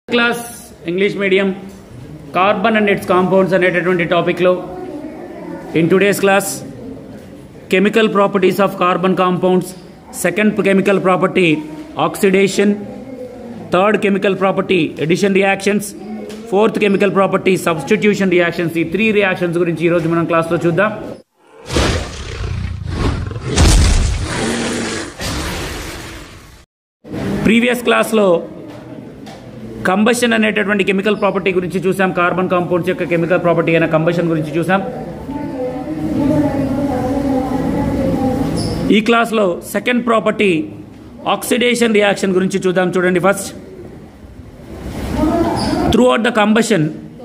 Class English medium carbon and its compounds అనేటటువంటి టాపిక్లో in today's class chemical properties of carbon compounds second chemical property oxidation third chemical property addition reactions fourth chemical property substitution reactions ఈ three reactions గురించి ఈరోజు మనం క్లాస్లో చూద్దాం previous క్లాస్లో combustion అనేటటువంటి కెమికల్ ప్రాపర్టీ గురించి చూసాం కార్బన్ కాంపౌండ్స్ యొక్క కెమికల్ ప్రాపర్టీ అయిన కంబషన్ గురించి చూసాం ఈ క్లాస్లో సెకండ్ ప్రాపర్టీ ఆక్సిడేషన్ రియాక్షన్ గురించి చూద్దాం చూడండి first through out the combustion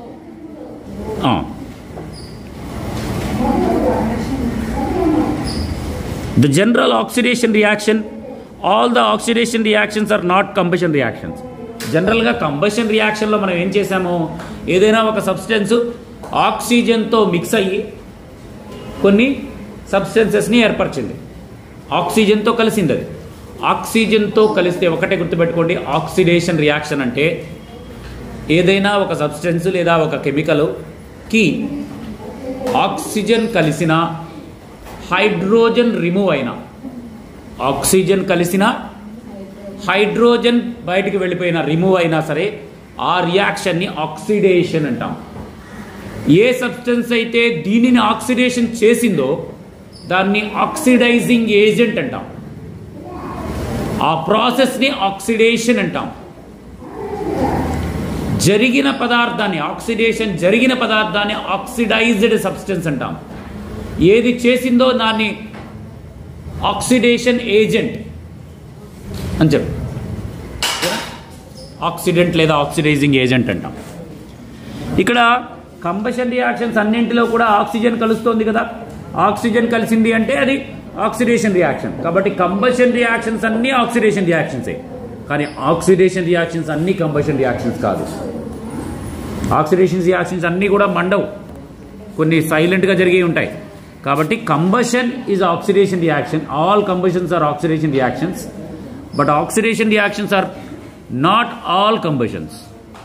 the general oxidation reaction all the oxidation reactions are not combustion reactions జనరల్గా కంబషన్ రియాక్షన్లో మనం ఏం చేసాము ఏదైనా ఒక సబ్స్టెన్స్ ఆక్సిజన్తో మిక్స్ అయ్యి కొన్ని సబ్స్టెన్సెస్ని ఏర్పరిచింది ఆక్సిజన్తో కలిసింది అది ఆక్సిజన్తో కలిస్తే ఒకటే గుర్తుపెట్టుకోండి ఆక్సిడేషన్ రియాక్షన్ అంటే ఏదైనా ఒక సబ్స్టెన్స్ లేదా ఒక కెమికల్కి ఆక్సిజన్ కలిసిన హైడ్రోజన్ రిమూవ్ అయిన ఆక్సిజన్ కలిసిన హైడ్రోజన్ బయటికి వెళ్ళిపోయిన రిమూవ్ అయినా సరే ఆ రియాక్షన్ని ఆక్సిడేషన్ అంటాం ఏ సబ్స్టెన్స్ అయితే దీనిని ఆక్సిడేషన్ చేసిందో దాన్ని ఆక్సిడైజింగ్ ఏజెంట్ అంటాం ఆ ప్రాసెస్ని ఆక్సిడేషన్ అంటాం జరిగిన పదార్థాన్ని ఆక్సిడేషన్ జరిగిన పదార్థాన్ని ఆక్సిడైజ్డ్ సబ్స్టెన్స్ అంటాం ఏది చేసిందో దాన్ని ఆక్సిడేషన్ ఏజెంట్ అని చెప్పు ఆక్సిడెంట్ లేదా ఆక్సిడైజింగ్ ఏజెంట్ అంటాం ఇక్కడ కంబషన్ రియాక్షన్స్ అన్నింటిలో కూడా ఆక్సిజన్ కలుస్తోంది కదా ఆక్సిజన్ కలిసింది అంటే అది ఆక్సిడేషన్ రియాక్షన్ కాబట్టి కంబషన్ రియాక్షన్స్ అన్నీ ఆక్సిడేషన్ రియాక్షన్సే కానీ ఆక్సిడేషన్ రియాక్షన్స్ అన్నీ కంబషన్ రియాక్షన్స్ కాదు ఆక్సిడేషన్ రియాక్షన్స్ అన్నీ కూడా మండవు కొన్ని సైలెంట్గా జరిగి ఉంటాయి కాబట్టి combustion is oxidation reaction all combustions are oxidation reactions but oxidation reactions are not all combustions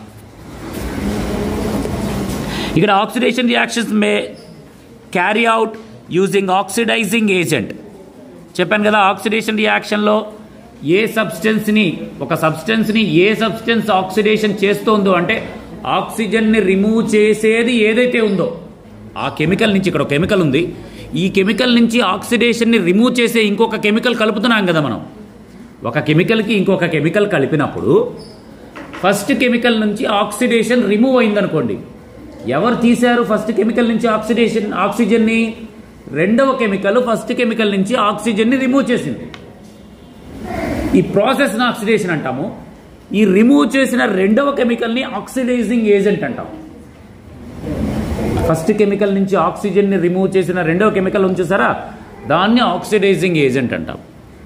ఇక్కడ oxidation reactions may carry out using oxidizing agent చెప్పాను కదా ఆక్సిడేషన్ రియాక్షన్లో ఏ సబ్స్టెన్స్ని ఒక సబ్స్టెన్స్ని ఏ సబ్స్టెన్స్ ఆక్సిడేషన్ చేస్తోందో అంటే ఆక్సిజన్ని రిమూవ్ చేసేది ఏదైతే ఉందో ఆ కెమికల్ నుంచి ఇక్కడ ఒక కెమికల్ ఉంది ఈ కెమికల్ నుంచి ఆక్సిడేషన్ని రిమూవ్ చేసే ఇంకొక కెమికల్ కలుపుతున్నాం కదా మనం ఒక కెమికల్కి ఇంకొక కెమికల్ కలిపినప్పుడు ఫస్ట్ కెమికల్ నుంచి ఆక్సిడేషన్ రిమూవ్ అయిందనుకోండి ఎవరు తీశారు ఫస్ట్ కెమికల్ నుంచి ఆక్సిడేషన్ ఆక్సిజన్ని రెండవ కెమికల్ ఫస్ట్ కెమికల్ నుంచి ఆక్సిజన్ని రిమూవ్ చేసింది ఈ ప్రాసెస్ని ఆక్సిడేషన్ అంటాము ఈ రిమూవ్ చేసిన రెండవ కెమికల్ని ఆక్సిడైజింగ్ ఏజెంట్ అంటాం ఫస్ట్ కెమికల్ నుంచి ఆక్సిజన్ని రిమూవ్ చేసిన రెండవ కెమికల్ ఉంచేసారా దాన్ని ఆక్సిడైజింగ్ ఏజెంట్ అంటాం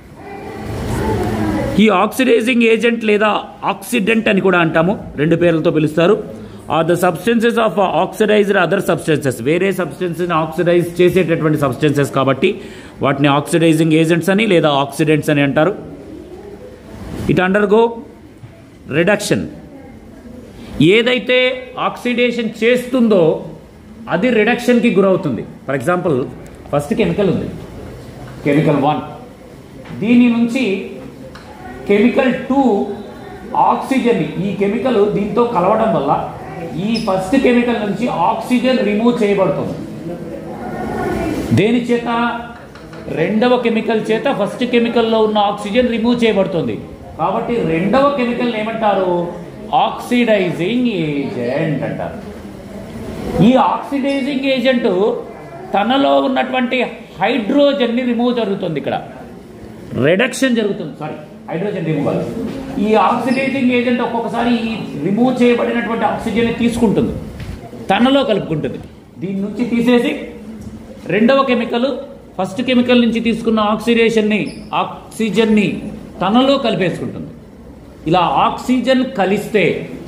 ఈ ఆక్సిడైజింగ్ ఏజెంట్ లేదా ఆక్సిడెంట్ అని కూడా అంటాము రెండు పేర్లతో పిలుస్తారు are the substances of oxidized other substances వేరే సబ్స్టెన్స్ని ఆక్సిడైజ్ చేసేటటువంటి సబ్స్టెన్సెస్ కాబట్టి వాటిని ఆక్సిడైజింగ్ ఏజెంట్స్ అని లేదా ఆక్సిడెంట్స్ అని అంటారు ఇట్ అండర్గో రిడక్షన్ ఏదైతే ఆక్సిడేషన్ చేస్తుందో అది రిడక్షన్కి గురవుతుంది ఫర్ ఎగ్జాంపుల్ ఫస్ట్ కెమికల్ ఉంది కెమికల్ వన్ దీని నుంచి కెమికల్ టూ ఆక్సిజన్ ఈ కెమికల్ దీంతో కలవడం వల్ల ఈ ఫస్ట్ కెమికల్ నుంచి ఆక్సిజన్ రిమూవ్ చేయబడుతుంది దేని చేత రెండవ కెమికల్ చేత ఫస్ట్ కెమికల్లో ఉన్న ఆక్సిజన్ రిమూవ్ చేయబడుతుంది కాబట్టి రెండవ కెమికల్ ఏమంటారు ఆక్సిడైజింగ్ ఏజెంట్ అంటారు ఈ ఆక్సిడైజింగ్ ఏజెంట్ తనలో ఉన్నటువంటి హైడ్రోజన్ని రిమూవ్ జరుగుతుంది ఇక్కడ రిడక్షన్ జరుగుతుంది సారీ హైడ్రోజన్ రిమూవల్ ఈ ఆక్సిడైజింగ్ ఏజెంట్ ఒక్కొక్కసారి ఈ రిమూవ్ చేయబడినటువంటి ఆక్సిజన్ తీసుకుంటుంది తనలో కలుపుకుంటుంది దీని నుంచి తీసేసి రెండవ కెమికల్ ఫస్ట్ కెమికల్ నుంచి తీసుకున్న ఆక్సిడేషన్ని ఆక్సిజన్ని తనలో కలిపేసుకుంటుంది ఇలా ఆక్సిజన్ కలిస్తే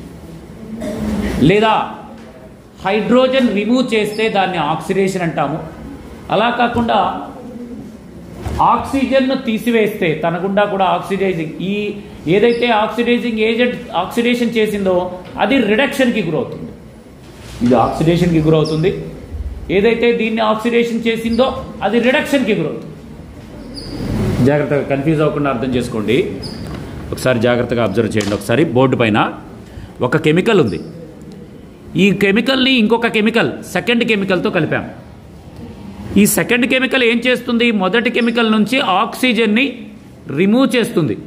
లేదా హైడ్రోజన్ రిమూవ్ చేస్తే దాన్ని ఆక్సిడేషన్ అంటాము అలా కాకుండా ఆక్సిజన్ను తీసివేస్తే తన గుండా కూడా ఆక్సిడైజింగ్ ఈ ఏదైతే ఆక్సిడైజింగ్ ఏజెంట్ ఆక్సిడేషన్ చేసిందో అది రిడక్షన్కి గురవుతుంది ఇది ఆక్సిడేషన్కి గురవుతుంది ఏదైతే దీన్ని ఆక్సిడేషన్ చేసిందో అది రిడక్షన్కి గురవుతుంది జాగ్రత్తగా కన్ఫ్యూజ్ అవ్వకుండా అర్థం చేసుకోండి ఒకసారి జాగ్రత్తగా అబ్జర్వ్ చేయండి ఒకసారి బోర్డు పైన ఒక కెమికల్ ఉంది ఈ కెమికల్ని ఇంకొక కెమికల్ సెకండ్ కెమికల్తో కలిపాం ఈ సెకండ్ కెమికల్ ఏం చేస్తుంది మొదటి కెమికల్ నుంచి ఆక్సిజన్ని రిమూవ్ చేస్తుంది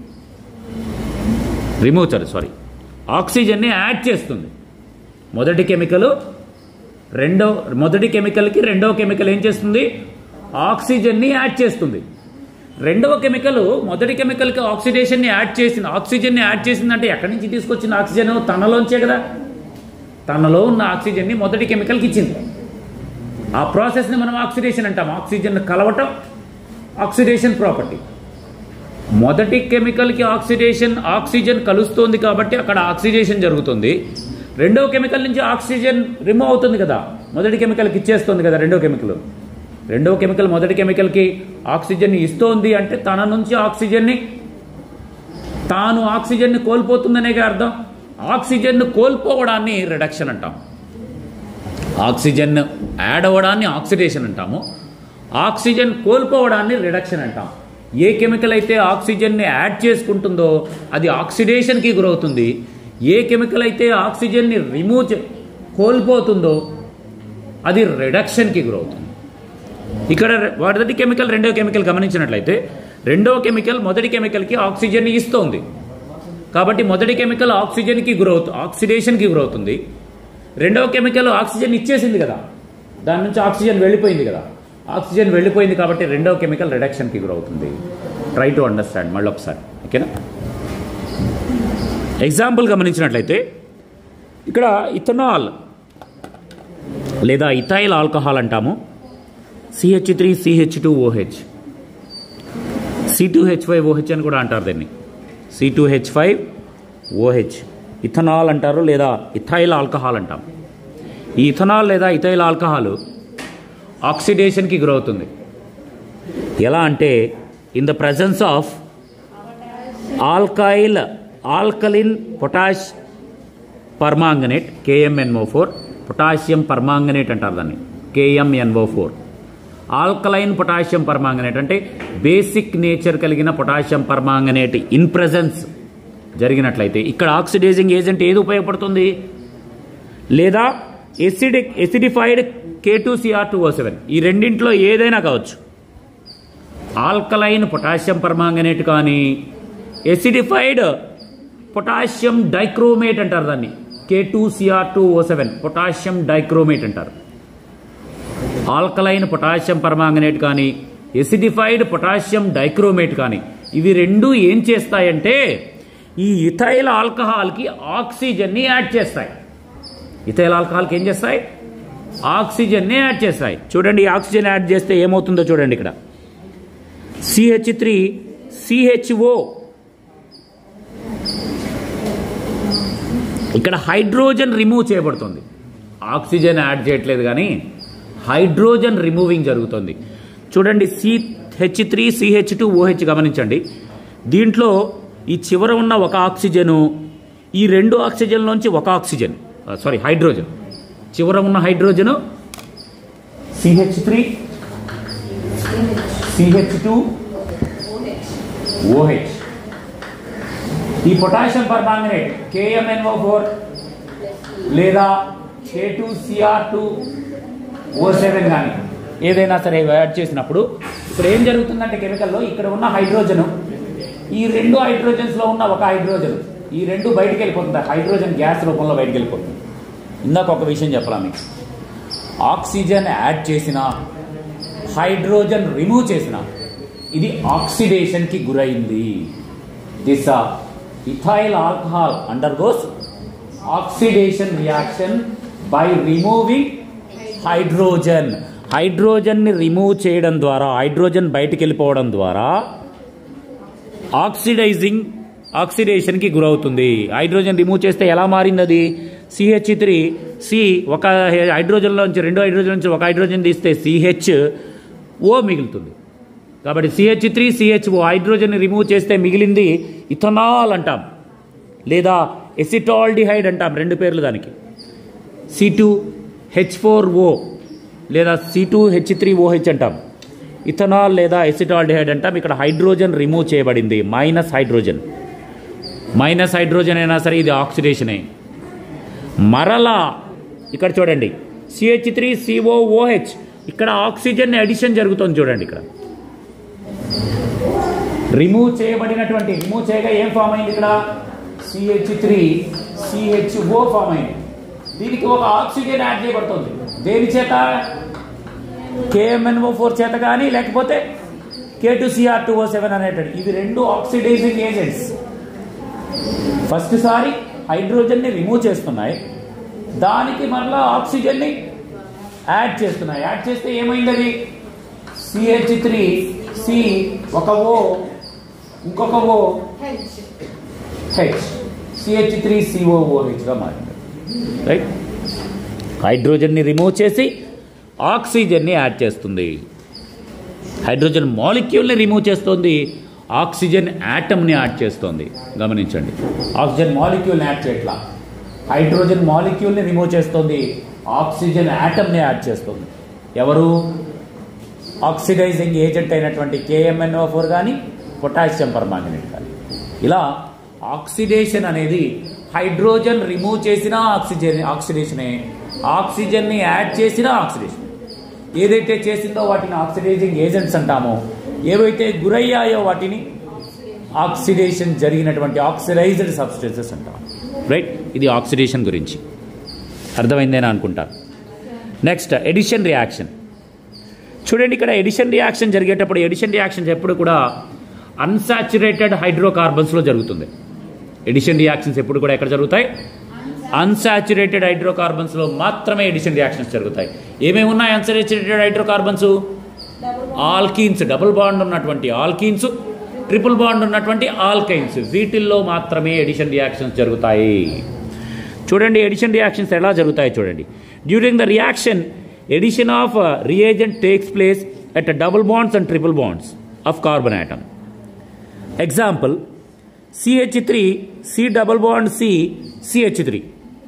రిమూవ్ సారీ సారీ ఆక్సిజన్ని యాడ్ చేస్తుంది మొదటి కెమికల్ రెండో మొదటి కెమికల్కి రెండవ కెమికల్ ఏం చేస్తుంది ఆక్సిజన్ని యాడ్ చేస్తుంది రెండవ కెమికల్ మొదటి కెమికల్కి ఆక్సిడేషన్ని యాడ్ చేసింది ఆక్సిజన్ని యాడ్ చేసిందంటే ఎక్కడి నుంచి తీసుకొచ్చిన ఆక్సిజన్ తనలోంచే కదా తనలో ఉన్న ఆక్సిజన్ని మొదటి కెమికల్కి ఇచ్చింది ఆ ప్రాసెస్ని మనం ఆక్సిడేషన్ అంటాం ఆక్సిజన్ కలవటం ఆక్సిడేషన్ ప్రాపర్టీ మొదటి కెమికల్కి ఆక్సిడేషన్ ఆక్సిజన్ కలుస్తోంది కాబట్టి అక్కడ ఆక్సిడేషన్ జరుగుతుంది రెండో కెమికల్ నుంచి ఆక్సిజన్ రిమూవ్ అవుతుంది కదా మొదటి కెమికల్కి ఇచ్చేస్తుంది కదా రెండో కెమికల్ రెండో కెమికల్ మొదటి కెమికల్కి ఆక్సిజన్ ఇస్తోంది అంటే తన నుంచి ఆక్సిజన్ని తాను ఆక్సిజన్ని కోల్పోతుందనే అర్థం ఆక్సిజన్ కోల్పోవడాన్ని రిడక్షన్ అంటాం ఆక్సిజన్ యాడ్ అవ్వడాన్ని ఆక్సిడేషన్ అంటాము ఆక్సిజన్ కోల్పోవడాన్ని రిడక్షన్ అంటాం ఏ కెమికల్ అయితే ఆక్సిజన్ని యాడ్ చేసుకుంటుందో అది ఆక్సిడేషన్కి గురవుతుంది ఏ కెమికల్ అయితే ఆక్సిజన్ని రిమూవ్ చే కోల్పోతుందో అది రిడక్షన్కి గురవుతుంది ఇక్కడ మొదటి కెమికల్ రెండో కెమికల్ గమనించినట్లయితే రెండో కెమికల్ మొదటి కెమికల్కి ఆక్సిజన్ని ఇస్తోంది కాబట్టి మొదటి కెమికల్ ఆక్సిజన్కి గురవుతు ఆక్సిడేషన్కి గురవుతుంది రెండవ కెమికల్ ఆక్సిజన్ ఇచ్చేసింది కదా దాని నుంచి ఆక్సిజన్ వెళ్ళిపోయింది కదా ఆక్సిజన్ వెళ్ళిపోయింది కాబట్టి రెండవ కెమికల్ రిడక్షన్కి గురవుతుంది ట్రై టు అండర్స్టాండ్ మళ్ళీ ఒకసారి ఓకేనా ఎగ్జాంపుల్ గమనించినట్లయితే ఇక్కడ ఇథనాల్ లేదా ఇథైల్ ఆల్కహాల్ అంటాము CH three CH two OH C two H five OH అని కూడా అంటారు దీన్ని C two H five OH ethanol అంటారు లేదా ఇథైల్ ఆల్కహాల్ అంటాం ఈ ఇథనాల్ లేదా ఇథైల్ ఆల్కహాల్ ఆక్సిడేషన్కి గురవుతుంది ఎలా అంటే in the presence of alkyl alkaline potash permanganate KMnO four potassium permanganate అంటారు దాన్ని KMnO four alkaline potassium permanganate అంటే బేసిక్ నేచర్ కలిగిన పొటాషియం పర్మాంగనేట్ ఇన్ ప్రజెన్స్ జరిగినట్లయితే ఇక్కడ ఆక్సిడైజింగ్ ఏజెంట్ ఏది ఉపయోగపడుతుంది లేదా acidic acidified K two Cr two O seven ఈ రెండింటిలో ఏదైనా కావచ్చు ఆల్కలైన్ పొటాషియం పర్మాంగనేట్ కానీ ఎసిడిఫైడ్ పొటాషియం డైక్రోమేట్ అంటారు దాన్ని K two Cr two O seven potassium dichromate అంటారు ఆల్కలైన్ పొటాషియం పర్మాంగనేట్ కానీ ఎసిడిఫైడ్ పొటాషియం డైక్రోమేట్ కానీ ఇవి రెండు ఏం చేస్తాయంటే ఈ ఇథైల్ ఆల్కహాల్కి ఆక్సిజన్ని యాడ్ చేస్తాయి ఇథైల్ ఆల్కహాల్కి ఏం చేస్తాయి ఆక్సిజన్ని యాడ్ చేస్తాయి చూడండి ఈ ఆక్సిజన్ యాడ్ చేస్తే ఏమవుతుందో చూడండి ఇక్కడ సిహెచ్ త్రీ సిహెచ్ఓ ఇక్కడ హైడ్రోజన్ రిమూవ్ చేయబడుతుంది ఆక్సిజన్ యాడ్ చేయట్లేదు కానీ హైడ్రోజన్ రిమూవింగ్ జరుగుతుంది చూడండి CH three CH two OH గమనించండి దీంట్లో ఈ చివర ఉన్న ఒక ఆక్సిజను ఈ రెండు ఆక్సిజన్లోంచి ఒక ఆక్సిజన్ సారీ హైడ్రోజన్ చివర ఉన్న hydrogen CH three CH two OH ఈ పొటాషియం పర్మాంగనేట్ కేఎంఎన్ఓ ఫోర్ లేదా K two Cr two O seven కానీ ఏదైనా సరే యాడ్ చేసినప్పుడు ఇక్కడ ఏం జరుగుతుందంటే కెమికల్లో ఇక్కడ ఉన్న హైడ్రోజను ఈ రెండు హైడ్రోజన్స్లో ఉన్న ఒక హైడ్రోజన్ ఈ రెండు బయటికి వెళ్ళిపోతుంది హైడ్రోజన్ గ్యాస్ రూపంలో బయటికి వెళ్ళిపోతుంది ఇందాక ఒక విషయం చెప్పాలా మీకు ఆక్సిజన్ యాడ్ చేసిన హైడ్రోజన్ రిమూవ్ చేసిన ఇది ఆక్సిడేషన్కి గురైంది this ethyl alcohol undergoes oxidation reaction by removing hydrogen హైడ్రోజన్ని రిమూవ్ చేయడం ద్వారా హైడ్రోజన్ బయటికి వెళ్ళిపోవడం ద్వారా ఆక్సిడైజింగ్ ఆక్సిడేషన్కి గురవుతుంది హైడ్రోజన్ రిమూవ్ చేస్తే ఎలా మారింది అది సిహెచ్ త్రీ సి ఒక హైడ్రోజన్లో నుంచి రెండు హైడ్రోజన్ నుంచి ఒక హైడ్రోజన్ తీస్తే సిహెచ్ ఓ మిగులుతుంది కాబట్టి CH three CHO hydrogen remove చేస్తే మిగిలింది ఇథనాల్ అంటాం లేదా ఎసిటాల్డిహైడ్ అంటాం రెండు పేర్లు దానికి C two H four O లేదా C two H three OH అంటాం ఇథనాల్ లేదా ఎసిటాల్డిహైడ్ అంటాం ఇక్కడ హైడ్రోజన్ రిమూవ్ చేయబడింది మైనస్ హైడ్రోజన్ మైనస్ హైడ్రోజన్ అయినా సరే ఇది ఆక్సిడేషనే మరలా ఇక్కడ చూడండి సిహెచ్ త్రీ సిఓఓహెచ్ ఇక్కడ ఆక్సిజన్ అడిషన్ జరుగుతుంది చూడండి ఇక్కడ రిమూవ్ చేయబడినటువంటి రిమూవ్ చేయగా ఏం ఫామ్ అయింది ఇక్కడ సిహెచ్ త్రీ సిహెచ్ఓ ఫామ్ అయింది దీనికి ఒక ఆక్సిజన్ యాడ్ చేయబడుతుంది దేని చేత కేఎంఎన్ఓ ఫోర్ చేత కానీ లేకపోతే K two Cr two O seven అనేటువంటి ఇవి రెండు ఆక్సిడైజింగ్ ఏజెంట్స్ ఫస్ట్ సారి హైడ్రోజన్ని రిమూవ్ చేస్తున్నాయి దానికి మరలా ఆక్సిజన్ని యాడ్ చేస్తున్నాయి యాడ్ చేస్తే ఏమైంది అది సిహెచ్ త్రీ సి ఒక ఓ ఇంకొక ఓ హెచ్ సిహెచ్ త్రీ సిఓఓహెచ్గా మారింది రైట్ హైడ్రోజన్ని రిమూవ్ చేసి ఆక్సిజన్ని యాడ్ చేస్తుంది హైడ్రోజన్ మాలిక్యూల్ని రిమూవ్ చేస్తుంది ఆక్సిజన్ యాటమ్ని యాడ్ చేస్తుంది గమనించండి ఆక్సిజన్ మాలిక్యూల్ని యాడ్ చేయట్లా హైడ్రోజన్ మాలిక్యూల్ని రిమూవ్ చేస్తుంది ఆక్సిజన్ యాటమ్ని యాడ్ చేస్తుంది ఎవరు ఆక్సిడైజింగ్ ఏజెంట్ అయినటువంటి కేఎంఎన్ఓ ఫోర్ కానీ పొటాషియం పర్మాంగనేట్ కానీ ఇలా ఆక్సిడేషన్ అనేది హైడ్రోజన్ రిమూవ్ చేసిన ఆక్సిజన్ ఆక్సిడేషనే ఆక్సిజన్ని యాడ్ చేసిన ఆక్సిడేషన్ ఏదైతే చేసిందో వాటిని ఆక్సిడైజింగ్ ఏజెంట్స్ అంటామో ఏవైతే గురయ్యాయో వాటిని ఆక్సిడేషన్ జరిగినటువంటి ఆక్సిడైజ్డ్ సబ్స్టెన్సెస్ అంటాం రైట్ ఇది ఆక్సిడేషన్ గురించి అర్థమైందేనా అనుకుంటా నెక్స్ట్ ఎడిషన్ రియాక్షన్ చూడండి ఇక్కడ ఎడిషన్ రియాక్షన్ జరిగేటప్పుడు ఎడిషన్ రియాక్షన్స్ ఎప్పుడు కూడా అన్సాచురేటెడ్ హైడ్రోకార్బన్స్లో జరుగుతుంది ఎడిషన్ రియాక్షన్స్ ఎప్పుడు కూడా ఎక్కడ జరుగుతాయి అన్సాచురేటెడ్ హైడ్రోకార్బన్స్లో మాత్రమే ఎడిషన్ రియాక్షన్స్ జరుగుతాయి ఏమేమి ఉన్నాయి unsaturated hydrocarbons alkenes double bond ఉన్నటువంటి ఆల్కీన్స్ ట్రిపుల్ బాండ్ ఉన్నటువంటి ఆల్కైన్స్ వీటిల్లో మాత్రమే ఎడిషన్ రియాక్షన్స్ జరుగుతాయి చూడండి ఎడిషన్ రియాక్షన్స్ ఎలా జరుగుతాయి చూడండి during the reaction addition of reagent takes place at double bonds and triple bonds of carbon atom example CH three C double bond C CH three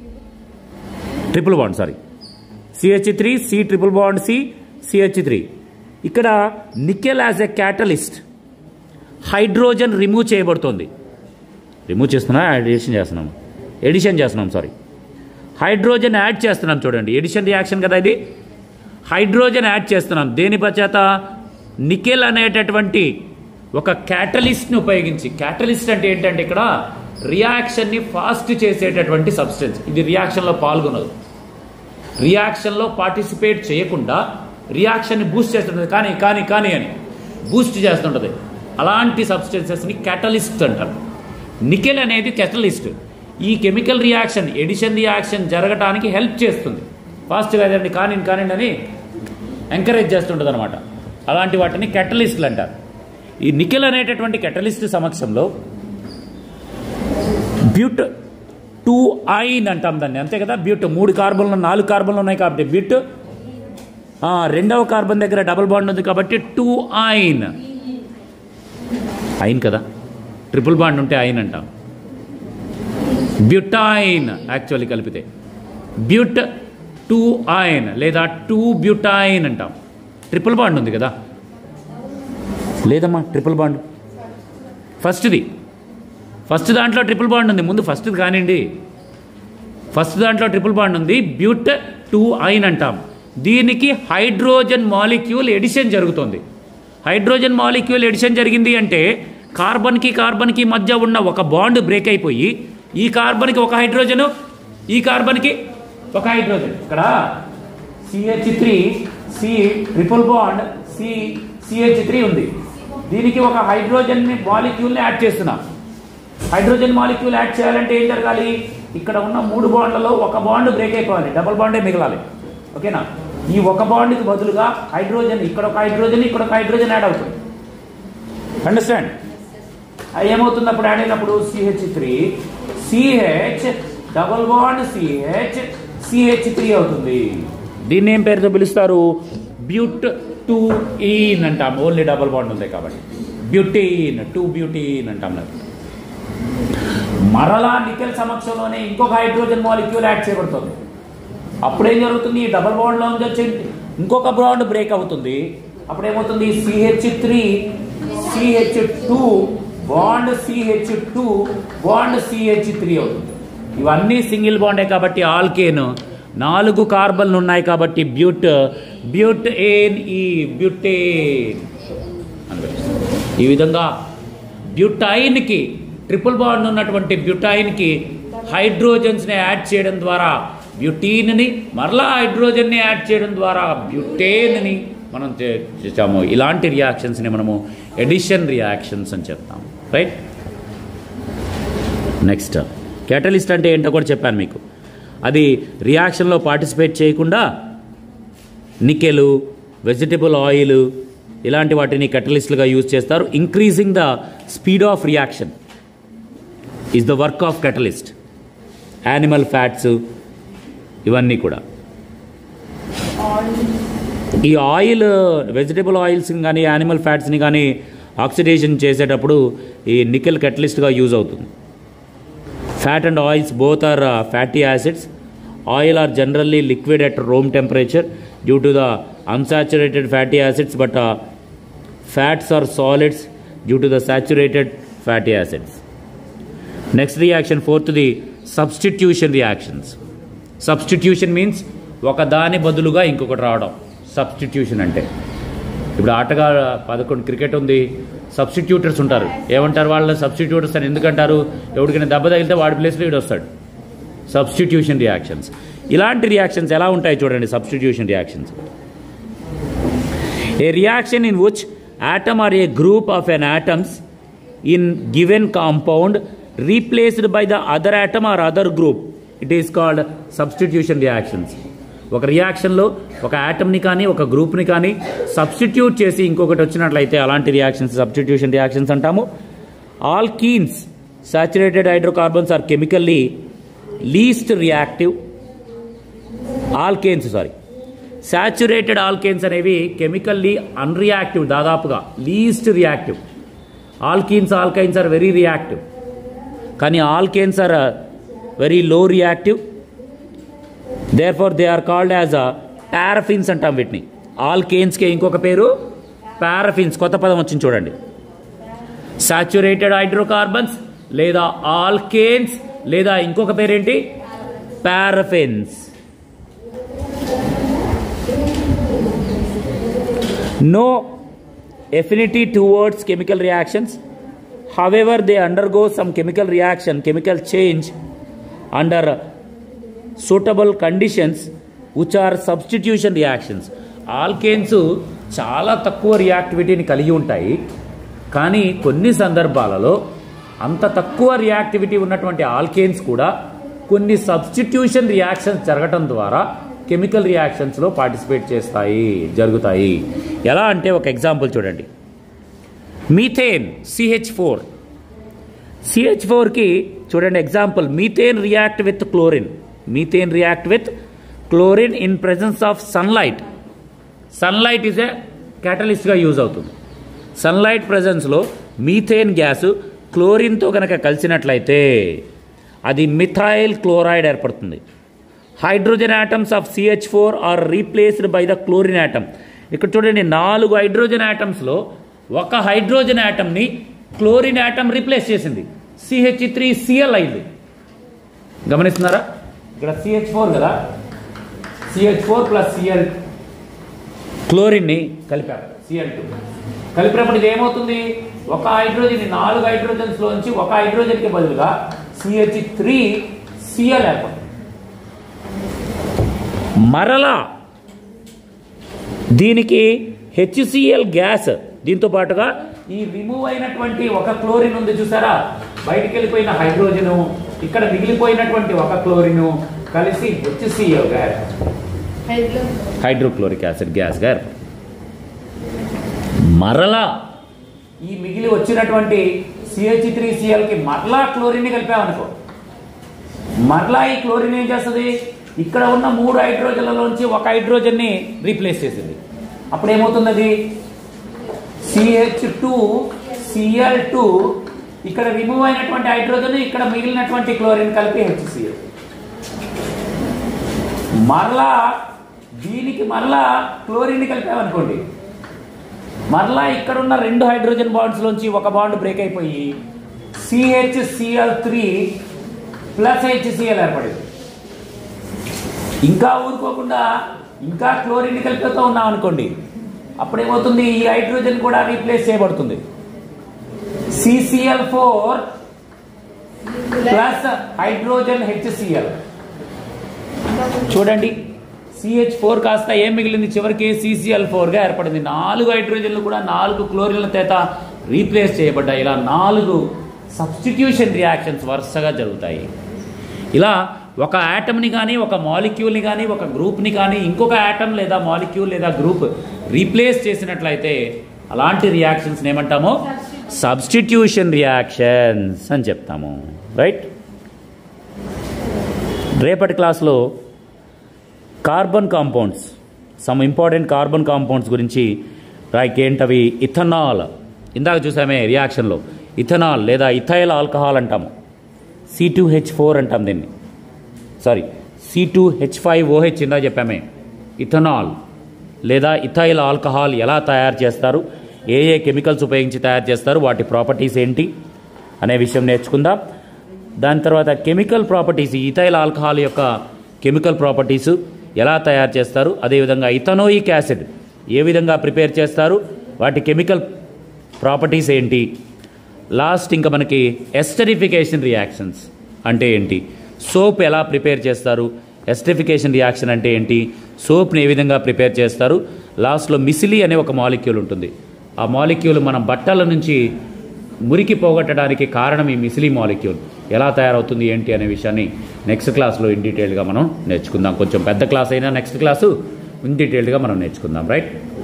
triple bond sorry CH three C triple bond C CH three ఇక్కడ nickel as a catalyst hydrogen remove చేయబడుతుంది remove చేస్తున్నా addition చేస్తున్నాం addition చేస్తున్నాం sorry hydrogen add చేస్తున్నాం చూడండి addition reaction కదా ఇది hydrogen add చేస్తున్నాం దేని చేత నికెల్ అనేటటువంటి ఒక క్యాటలిస్ట్ని ఉపయోగించి క్యాటలిస్ట్ అంటే ఏంటంటే ఇక్కడ రియాక్షన్ని ఫాస్ట్ చేసేటటువంటి సబ్స్టెన్స్ ఇది రియాక్షన్లో పాల్గొనదు రియాక్షన్లో పార్టిసిపేట్ చేయకుండా రియాక్షన్ని బూస్ట్ చేస్తుంటుంది కానీ కానీ కానీ అని బూస్ట్ చేస్తుంటుంది అలాంటి సబ్స్టెన్సెస్ని క్యాటలిస్ట్ అంటారు నికెల్ అనేది కెటలిస్ట్ ఈ కెమికల్ రియాక్షన్ ఎడిషన్ రియాక్షన్ జరగటానికి హెల్ప్ చేస్తుంది ఫాస్ట్గా అదండి కానీ కానీ అని ఎంకరేజ్ చేస్తుంటుంది అనమాట అలాంటి వాటిని కెటలిస్ట్లు అంటారు ఈ నికెల్ అనేటటువంటి కెటలిస్ట్ సమక్షంలో బ్యూట్ టూ ఐన్ అంటాం దాన్ని అంతే కదా బ్యూట్ మూడు కార్బన్లు నాలుగు కార్బన్లు ఉన్నాయి కాబట్టి బ్యూట్ ఆ, రెండవ కార్బన్ దగ్గర డబుల్ బాండ్ ఉంది కాబట్టి టూ ఐన్ ఐన్ కదా ట్రిపుల్ బాండ్ ఉంటే ఐన్ అంటాం బ్యూటైన్ యాక్చువల్లీ కలిపితే బ్యూట్ టూ ఐన్ లేదా టూ బ్యూటైన్ అంటాం ట్రిపుల్ బాండ్ ఉంది కదా లేదమ్మా ట్రిపుల్ బాండ్ ఫస్ట్ది ఫస్ట్ దాంట్లో ట్రిపుల్ బాండ్ ఉంది ముందు ఫస్ట్ది కానివ్వండి ఫస్ట్ దాంట్లో ట్రిపుల్ బాండ్ ఉంది బ్యూట్ టూ ఐన్ అంటాం దీనికి హైడ్రోజన్ మాలిక్యూల్ ఎడిషన్ జరుగుతుంది హైడ్రోజన్ మాలిక్యూల్ ఎడిషన్ జరిగింది అంటే కార్బన్కి కార్బన్కి మధ్య ఉన్న ఒక బాండ్ బ్రేక్ అయిపోయి ఈ కార్బన్కి ఒక హైడ్రోజను ఈ కార్బన్కి ఒక హైడ్రోజన్ ఇక్కడ CH three C triple bond C CH three ఉంది దీనికి ఒక హైడ్రోజన్ మాలిక్యూల్ని యాడ్ చేస్తున్నాం హైడ్రోజన్ మాలిక్యూల్ యాడ్ చేయాలంటే ఏం జరగాలి ఇక్కడ ఉన్న మూడు బాండ్లలో ఒక బాండ్ బ్రేక్ అయిపోవాలి డబుల్ బాండే మిగలాలి ఓకేనా ఈ ఒక బాండ్కి బదులుగా హైడ్రోజన్ ఇక్కడ ఒక హైడ్రోజన్ ఇక్కడ ఒక హైడ్రోజన్ యాడ్ అవుతుంది అండర్స్టాండ్ అది ఏమవుతుంది అప్పుడు యాడ్ అయినప్పుడు CH three CH double bond CH CH three అవుతుంది దీన్ని ఏం పేరుతో పిలుస్తారు బ్యూట్ టూ ఈన్ అంటాం ఓన్లీ డబుల్ బాండ్ ఉంది కాబట్టి బ్యూటీన్ టూ బ్యూటీన్ అంటాం లేదు మరలా నికెల్ సమక్షంలోనే ఇంకొక హైడ్రోజన్ మాలిక్యూల్ యాడ్ చేయబడుతుంది అప్పుడేం జరుగుతుంది ఈ డబల్ బాండ్ లో నుంచి వచ్చి ఇంకొక బాండ్ బ్రేక్ అవుతుంది అప్పుడు ఏమవుతుంది CH three CH two bond CH two bond CH three అవుతుంది ఇవన్నీ సింగిల్ బాండే కాబట్టి ఆల్కేన్ నాలుగు కార్బన్లు ఉన్నాయి కాబట్టి బ్యూట్ బ్యూట్ ఏన్ ఈ బ్యూటేన్ అని పిలుస్తారు. ఈ విధంగా బ్యూటైన్కి ట్రిపుల్ బాండ్ ఉన్నటువంటి బ్యూటైన్కి హైడ్రోజన్స్ని యాడ్ చేయడం ద్వారా బ్యూటీన్ని మరలా హైడ్రోజన్ని యాడ్ చేయడం ద్వారా బ్యూటేన్ని మనం చే- చేసాము ఇలాంటి రియాక్షన్స్ని మనము ఎడిషన్ రియాక్షన్స్ అని చెప్తాము రైట్ నెక్స్ట్ క్యాటలిస్ట్ అంటే ఏంటో కూడా చెప్పాను మీకు అది రియాక్షన్లో పార్టిసిపేట్ చేయకుండా నికెలు వెజిటబుల్ ఆయిల్ ఇలాంటి వాటిని కెటలిస్ట్లుగా యూజ్ చేస్తారు increasing the speed of reaction is the work of catalyst animal fats ఇవన్నీ కూడా ఈ ఆయిల్ వెజిటబుల్ ఆయిల్స్ని కానీ యానిమల్ ఫ్యాట్స్ని కానీ ఆక్సిడేషన్ చేసేటప్పుడు ఈ నికెల్ కెటలిస్ట్గా యూజ్ అవుతుంది fat and oils both are fatty acids oil are generally liquid at room temperature due to the unsaturated fatty acids but fats are solids due to the saturated fatty acids. Next reaction, fourth, the substitution reactions. Substitution means ఒక దాని బదులుగా ఇంకొకటి రావడం substitution అంటే ఇప్పుడు ఆటగా పదకొండు cricket ఉంది సబ్స్టిట్యూటర్స్ ఉంటారు ఏమంటారు వాళ్ళ సబ్స్టిట్యూటర్స్ అని ఎందుకంటారు ఎవరికైనా దెబ్బ తగిలితే వాడి ప్లేస్లో వీడు వస్తాడు సబ్స్టిట్యూషన్ రియాక్షన్స్ ఇలాంటి రియాక్షన్స్ ఎలా ఉంటాయి చూడండి substitution reactions a reaction in which atom or a group of an atoms in given compound replaced by the other atom or other group it is called substitution reactions ఒక రియాక్షన్లో ఒక ఆటమ్ని కానీ ఒక గ్రూప్ని కానీ సబ్స్టిట్యూట్ చేసి ఇంకొకటి వచ్చినట్లయితే అలాంటి రియాక్షన్స్ సబ్స్టిట్యూషన్ రియాక్షన్స్ అంటాము alkenes saturated hydrocarbons are chemically least reactive alkanes sorry saturated alkanes అనేవి కెమికల్లీ అన్రియాక్టివ్ దాదాపుగా least reactive alkenes alkynes are very reactive కానీ alkanes are very low reactive therefore they are called as a paraffins అంటాం వీటిని ఆల్కేన్స్కి ఇంకొక పేరు పారఫిన్స్ కొత్త పదం వచ్చింది చూడండి సాచురేటెడ్ హైడ్రోకార్బన్స్ లేదా ఆల్కేన్స్ లేదా ఇంకొక పేరేంటి paraffins no affinity towards chemical reactions however they undergo some chemical reaction chemical change under suitable conditions which are substitution reactions alkanes చాలా తక్కువ రియాక్టివిటీని కలిగి ఉంటాయి కానీ కొన్ని సందర్భాలలో అంత తక్కువ రియాక్టివిటీ ఉన్నటువంటి ఆల్కేన్స్ కూడా కొన్ని సబ్స్టిట్యూషన్ రియాక్షన్స్ జరగటం ద్వారా కెమికల్ రియాక్షన్స్లో పార్టిసిపేట్ చేస్తాయి జరుగుతాయి ఎలా అంటే ఒక ఎగ్జాంపుల్ చూడండి మీథేన్ సిహెచ్ ఫోర్ సిహెచ్ ఫోర్కి చూడండి example methane react with chlorine methane react with chlorine in presence of sunlight sunlight is a క్యాటలిస్ట్గా యూజ్ అవుతుంది సన్లైట్ ప్రజెన్స్లో మీథేన్ గ్యాస్ క్లోరిన్తో కనుక కలిసినట్లయితే అది మిథైల్ క్లోరైడ్ ఏర్పడుతుంది hydrogen atoms of CH four are replaced by the chlorine atom ఇక్కడ చూడండి నాలుగు హైడ్రోజన్ ఆటమ్స్లో ఒక హైడ్రోజన్ ఆటమ్ని క్లోరిన్ ఆటమ్ రీప్లేస్ చేసింది సిహెచ్ త్రీ సిఎల్ అయింది గమనిస్తున్నారా ఇక్కడ సిహెచ్ ఫోర్ కదా సిహెచ్ ఫోర్ ప్లస్ సిఎల్ క్లోరిన్ని కలిపారు సిఎల్ టూ కలిపినప్పుడు ఇది ఏమవుతుంది ఒక హైడ్రోజన్ నాలుగు హైడ్రోజన్స్ లోంచి ఒక హైడ్రోజన్కి బదులుగా సిహెచ్ త్రీ సిఎల్ ఏర్పడుతుంది మరలా దీనికి హెచ్సిఎల్ గ్యాస్ దీంతో పాటుగా ఈ రిమూవ్ అయినటువంటి ఒక క్లోరిన్ ఉంది చూసారా బయటికి వెళ్ళిపోయిన హైడ్రోజను ఇక్కడ మిగిలిపోయినటువంటి ఒక క్లోరిన్ కలిసి హెచ్సిఎల్ గ్యాస్ హైడ్రోక్లోరిక్ యాసిడ్ గ్యాస్గా ఏర్పడుతుంది మరలా ఈ మిగిలి వచ్చినటువంటి సిహెచ్ త్రీ సిఎల్కి మరలా క్లోరిన్ కలిపామనుకో మరలా ఈ క్లోరిన్ ఏం చేస్తుంది ఇక్కడ ఉన్న మూడు హైడ్రోజన్లలోంచి ఒక హైడ్రోజన్ని రీప్లేస్ చేసింది అప్పుడు ఏమవుతుంది అది సిహెచ్ టూ సిఎల్ టూ ఇక్కడ రిమూవ్ అయినటువంటి హైడ్రోజన్ ఇక్కడ మిగిలినటువంటి క్లోరిన్ కలిపి హెచ్సిఎల్ మరలా దీనికి మరలా క్లోరిన్ కలిపామనుకోండి మరలా ఇక్కడ ఉన్న రెండు హైడ్రోజన్ బాండ్స్ లోంచి ఒక బాండ్ బ్రేక్ అయిపోయి సిహెచ్సిఎల్ త్రీ ప్లస్ హెచ్సిఎల్ ఏర్పడింది ఇంకా ఊరుకోకుండా ఇంకా క్లోరిన్ కలిపితో ఉన్నాం అనుకోండి అప్పుడు ఏమవుతుంది ఈ హైడ్రోజన్ కూడా రీప్లేస్ చేయబడుతుంది CCL four plus hydrogen HCL చూడండి సిహెచ్ ఫోర్ కాస్త ఏం మిగిలింది చివరికి సిసిఎల్ ఫోర్గా ఏర్పడింది నాలుగు హైడ్రోజన్లు కూడా నాలుగు క్లోరిన్ల చేత రీప్లేస్ చేయబడ్డాయి ఇలా నాలుగు సబ్స్టిట్యూషన్ రియాక్షన్స్ వరుసగా జరుగుతాయి ఇలా ఒక యాటమ్ని కానీ ఒక మాలిక్యూల్ని కానీ ఒక గ్రూప్ని కానీ ఇంకొక యాటమ్ లేదా మాలిక్యూల్ లేదా గ్రూప్ రీప్లేస్ చేసినట్లయితే అలాంటి రియాక్షన్స్ ఏమంటామో సబ్స్టిట్యూషన్ రియాక్షన్స్ అని చెప్తాము రైట్ రేపటి క్లాస్లో carbon compounds some important carbon compounds గురించి లైక్ ఏంటవి ఇథనాల్ ఇందాక చూసామే రియాక్షన్లో ఇథనాల్ లేదా ఇథైల్ ఆల్కహాల్ అంటాము సి టూ హెచ్ ఫోర్ అంటాం దీన్ని sorry C two H five OH ఇందా చెప్పామే ఇథనాల్ లేదా ఇథైల్ ఆల్కహాల్ ఎలా తయారు చేస్తారు ఏ ఏ కెమికల్స్ ఉపయోగించి తయారు చేస్తారు వాటి ప్రాపర్టీస్ ఏంటి అనే విషయం నేర్చుకుందాం దాని తర్వాత కెమికల్ ప్రాపర్టీస్ ఈ ఇథైల్ ఆల్కహాల్ యొక్క కెమికల్ ప్రాపర్టీస్ ఎలా తయారు చేస్తారు అదేవిధంగా ఇథనోయిక్ యాసిడ్ ఏ విధంగా ప్రిపేర్ చేస్తారు వాటి కెమికల్ ప్రాపర్టీస్ ఏంటి లాస్ట్ ఇంకా మనకి ఎస్టరిఫికేషన్ రియాక్షన్స్ అంటే ఏంటి సోప్ ఎలా ప్రిపేర్ చేస్తారు ఎస్టరిఫికేషన్ రియాక్షన్ అంటే ఏంటి సోప్ని ఏ విధంగా ప్రిపేర్ చేస్తారు లాస్ట్లో మిసిలి అనే ఒక మాలిక్యూల్ ఉంటుంది ఆ మాలిక్యూల్ మన బట్టల నుంచి మురికి పోగొట్టడానికి కారణం ఈ మిసిలి మాలిక్యూల్ ఎలా తయారవుతుంది ఏంటి అనే విషయాన్ని నెక్స్ట్ క్లాస్లో ఇన్ డీటెయిల్గా మనం నేర్చుకుందాం కొంచెం పెద్ద క్లాస్ అయినా నెక్స్ట్ క్లాసు ఇన్ డీటెయిల్గా మనం నేర్చుకుందాం రైట్